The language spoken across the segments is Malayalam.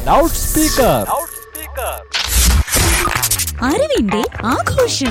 ലൗഡ് സ്പീക്കർ അറിവിന്റെ ആഘോഷം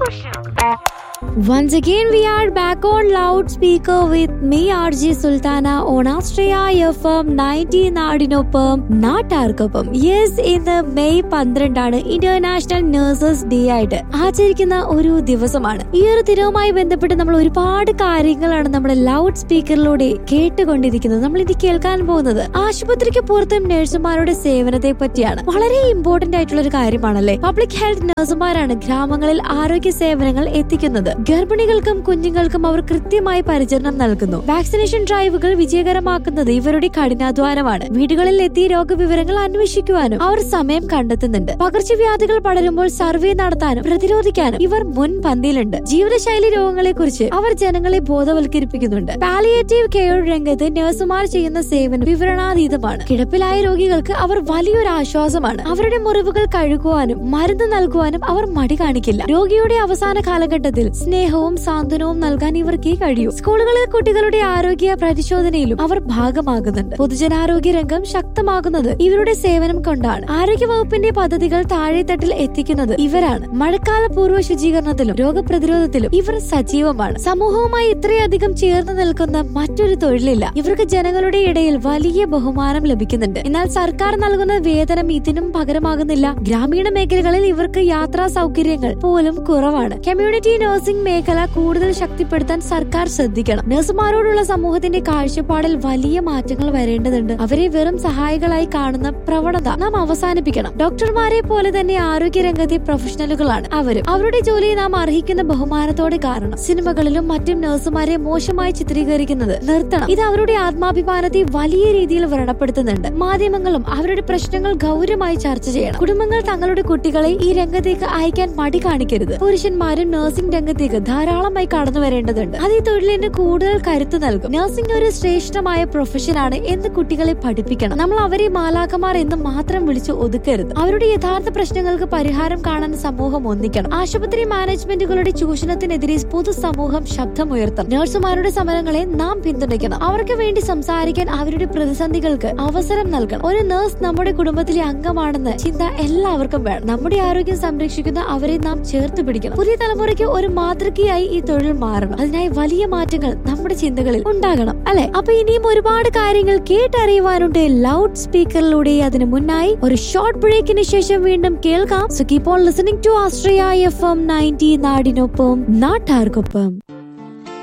Once again, we are back on loudspeaker with me, RJ Sultana, on Astraya FM 90 നാടിനൊപ്പം നാട്ടാർക്കൊപ്പം യെസ് ഇന്ന് മെയ് പന്ത്രണ്ടാണ് ഇന്റർനാഷണൽ നഴ്സസ് ഡേ ആയിട്ട് ആചരിക്കുന്ന ഒരു ദിവസമാണ് ഈ ഒരു ദിനവുമായി ബന്ധപ്പെട്ട് നമ്മൾ ഒരുപാട് കാര്യങ്ങളാണ് നമ്മുടെ ലൗഡ് സ്പീക്കറിലൂടെ കേട്ടുകൊണ്ടിരിക്കുന്നത് നമ്മൾ ഇനി കേൾക്കാൻ പോകുന്നത് ആശുപത്രിക്ക് പുറത്തും നഴ്സുമാരുടെ സേവനത്തെ പറ്റിയാണ് വളരെ ഇമ്പോർട്ടന്റ് ആയിട്ടുള്ള ഒരു കാര്യമാണല്ലേ പബ്ലിക് ഹെൽത്ത് നഴ്സുമാരാണ് ഗ്രാമങ്ങളിൽ ആരോഗ്യ സേവനങ്ങൾ എത്തിക്കുന്നത് ഗർഭിണികൾക്കും കുഞ്ഞുങ്ങൾക്കും അവർ കൃത്യമായി പരിചരണം നൽകുന്നു വാക്സിനേഷൻ ഡ്രൈവുകൾ വിജയകരമാക്കുന്നത് ഇവരുടെ കഠിനാധ്വാനമാണ് വീടുകളിൽ എത്തി രോഗവിവരങ്ങൾ അന്വേഷിക്കുവാനും അവർ സമയം കണ്ടെത്തുന്നുണ്ട് പകർച്ചവ്യാധികൾ പടരുമ്പോൾ സർവേ നടത്താനും പ്രതിരോധിക്കാനും ഇവർ മുൻപന്തിയിലുണ്ട് ജീവിതശൈലി രോഗങ്ങളെ കുറിച്ച് അവർ ജനങ്ങളെ ബോധവൽക്കരിപ്പിക്കുന്നുണ്ട് പാലിയേറ്റീവ് കെയർ രംഗത്ത് നഴ്സുമാർ ചെയ്യുന്ന സേവനം വിവരണാതീതമാണ് കിടപ്പിലായ രോഗികൾക്ക് അവർ വലിയൊരു ആശ്വാസമാണ് അവരുടെ മുറിവുകൾ കഴുകുവാനും മരുന്ന് നൽകുവാനും അവർ മടി കാണിക്കില്ല രോഗിയുടെ അവസാന കാലഘട്ടത്തിൽ സ്നേഹവും സാന്ത്വനവും നൽകാൻ ഇവർക്ക് കഴിയൂ സ്കൂളുകളിൽ കുട്ടികളുടെ ആരോഗ്യ പരിശോധനയിലും അവർ ഭാഗമാകുന്നുണ്ട് പൊതുജനാരോഗ്യ രംഗം ശക്തമാകുന്നത് ഇവരുടെ സേവനം കൊണ്ടാണ് ആരോഗ്യ വകുപ്പിന്റെ പദ്ധതികൾ താഴെത്തട്ടിൽ എത്തിക്കുന്നത് ഇവരാണ് മഴക്കാല പൂർവ്വ ശുചീകരണത്തിലും രോഗപ്രതിരോധത്തിലും ഇവർ സജീവമാണ് സമൂഹവുമായി ഇത്രയധികം ചേർന്ന് നിൽക്കുന്ന മറ്റൊരു തൊഴിലില്ല ഇവർക്ക് ജനങ്ങളുടെ ഇടയിൽ വലിയ ബഹുമാനം ലഭിക്കുന്നുണ്ട് എന്നാൽ സർക്കാർ നൽകുന്ന വേതനം ഇതിനും പകരമാകുന്നില്ല ഗ്രാമീണ മേഖലകളിൽ ഇവർക്ക് യാത്രാ സൗകര്യങ്ങൾ പോലും കുറവാണ് കമ്മ്യൂണിറ്റി നഴ്സിംഗ് മേഖല കൂടുതൽ ശക്തിപ്പെടുത്താൻ സർക്കാർ ശ്രദ്ധിക്കണം നഴ്സുമാരോടുള്ള സമൂഹത്തിന്റെ കാഴ്ചപ്പാടിൽ വലിയ മാറ്റങ്ങൾ വരേണ്ടതുണ്ട് അവരെ വെറും സഹായികളായി കാണുന്ന പ്രവണത നാം അവസാനിപ്പിക്കണം ഡോക്ടർമാരെ പോലെ തന്നെ ആരോഗ്യ രംഗത്തെ പ്രൊഫഷണലുകളാണ് അവരും അവരുടെ ജോലി നാം അർഹിക്കുന്ന ബഹുമാനത്തോടെ കാണണം സിനിമകളിലും മറ്റും നഴ്സുമാരെ മോശമായി ചിത്രീകരിക്കുന്നത് നിർത്തണം ഇത് അവരുടെ ആത്മാഭിമാനത്തെ വലിയ രീതിയിൽ വ്രണപ്പെടുത്തുന്നുണ്ട് മാധ്യമങ്ങളും അവരുടെ പ്രശ്നങ്ങൾ ഗൗരവമായി ചർച്ച ചെയ്യണം കുടുംബങ്ങൾ തങ്ങളുടെ കുട്ടികളെ ഈ രംഗത്തേക്ക് അയക്കാൻ മടി കാണിക്കരുത് പുരുഷന്മാരും നഴ്സിംഗ് രംഗത്തേക്ക് ധാരാളമായി കടന്നു വരേണ്ടതുണ്ട് അത് ഈ തൊഴിലിന് കൂടുതൽ കരുത്ത് നൽകും നഴ്സിംഗ് ഒരു ശ്രേഷ്ഠമായ പ്രൊഫഷനാണ് എന്ന് കുട്ടികളെ പഠിപ്പിക്കണം നമ്മൾ അവരെ മാലാഖമാർ എന്ന് മാത്രം വിളിച്ച് ഒതുക്കരുത് അവരുടെ യഥാർത്ഥ പ്രശ്നങ്ങൾക്ക് പരിഹാരം കാണാൻ സമൂഹം ഒന്നിക്കണം ആശുപത്രി മാനേജ്മെന്റുകളുടെ ചൂഷണത്തിനെതിരെ പൊതുസമൂഹം ശബ്ദമുയർത്തണം നഴ്സുമാരുടെ സമരങ്ങളെ നാം പിന്തുണയ്ക്കണം അവർക്ക് വേണ്ടി സംസാരിക്കാൻ അവരുടെ പ്രതിസന്ധികൾക്ക് അവസരം നൽകണം ഒരു നഴ്സ് നമ്മുടെ കുടുംബത്തിലെ അംഗമാണെന്ന് ചിന്ത എല്ലാവർക്കും വേണം നമ്മുടെ ആരോഗ്യം സംരക്ഷിക്കുന്ന അവരെ നാം ചേർത്ത് പിടിക്കണം പുതിയ തലമുറയ്ക്ക് ഒരു മാതൃകയായി ഈ തൊഴിൽ മാറണം അതിനായി വലിയ മാറ്റങ്ങൾ നമ്മുടെ ചിന്തകളിൽ ഉണ്ടാകണം അല്ലെ അപ്പൊ ഇനിയും ഒരുപാട് കാര്യങ്ങൾ കേട്ടറിയുവാനുണ്ട് ലൗഡ് സ്പീക്കറിലൂടെ അതിനു മുന്നായി ഒരു ഷോർട്ട് ബ്രേക്കിന് ശേഷം വീണ്ടും കേൾക്കാം so keep on listening to Austria F M ninety നാടിനൊപ്പം നാട്ടാർക്കൊപ്പം